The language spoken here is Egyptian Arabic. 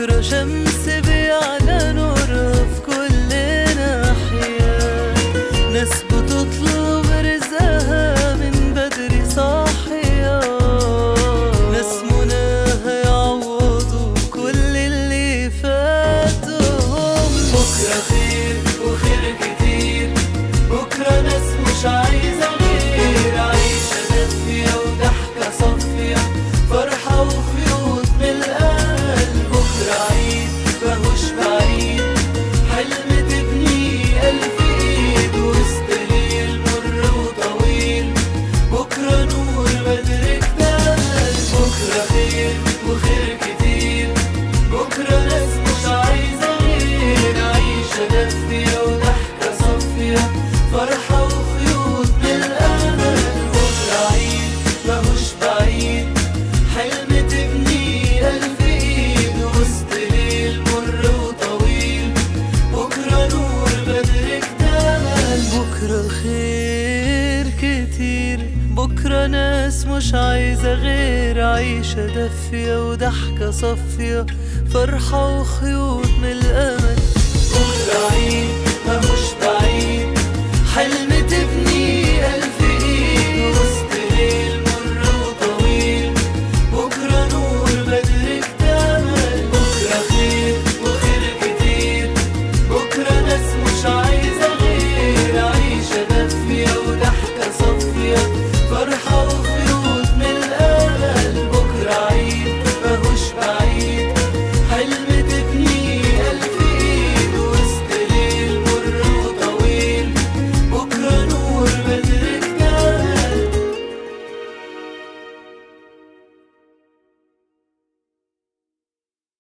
بكرة شمس بيعلى نورها في كل ناحية ناس بتطلب رزقها من بدري صاحية ناس مناها يعوضوا كل اللي فاتهم بكرة خير وخير كتير بكرة ناس مش عايزة غير عيشة دافية وضحكة صافية فرحة وخيوط من القلب بكرة عيد ماهوش بعيد حلم تبني ألف إيد وسط ليل مر وطويل بكرة نور بدر اكتمل بكرة خير وخير كتير بكرة ناس مش عايزة غير عيشة دافية وضحكة صافية فرحة وخيوط من الأمل بكرة عيد ماهوش بعيد حلم تبني ألف إيد وسط ليل مر وطويل بكرة نور بدر اكتمل بكرة خير كتير بكرة ناس مش عايزة غير عيشة دافية وضحكة صافية فرحة وخيوط من الأمل بكرة عيد ماهوش بعيد